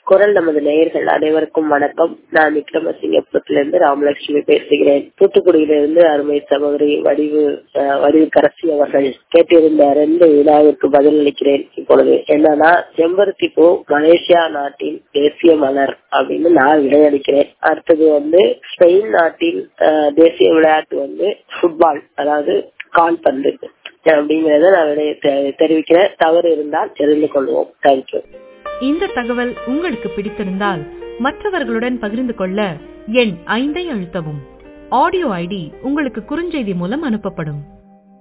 குரல் நமது நேயர்கள் அனைவருக்கும் வணக்கம் நான் விக்ரமசிங்கபுரத்திலிருந்து ராமலட்சுமி பேசுகிறேன் தூத்துக்குடியிலிருந்து அருமை சகோதரி வடிவு அஹ், வடிவு கரசி அவர்கள் கேட்டிருந்த ரெண்டு வினாவிற்கு பதில் அளிக்கிறேன் இப்பொழுது என்னன்னா செம்பருத்தி பூ மலேசியா நாட்டின் தேசிய மலர் அப்படின்னு நான் விடையளிக்கிறேன் அடுத்தது வந்து ஸ்பெயின் நாட்டின் அஹ், தேசிய விளையாட்டு வந்து ஃபுட்பால் அதாவது கால்பந்து அப்படிங்கறத நான் விடைய தெ- தெரிவிக்கிறேன் தவறு இருந்தால் தெரிந்து கொள்வோம் தேங்க்யூ இந்த தகவல் உங்களுக்கு பிடித்திருந்தால் மற்றவர்களுடன் பகிர்ந்து கொள்ள எண் ஐந்தை அழுத்தவும் ஆடியோ ஐடி உங்களுக்கு குறுஞ்செய்தி மூலம் அனுப்பப்படும்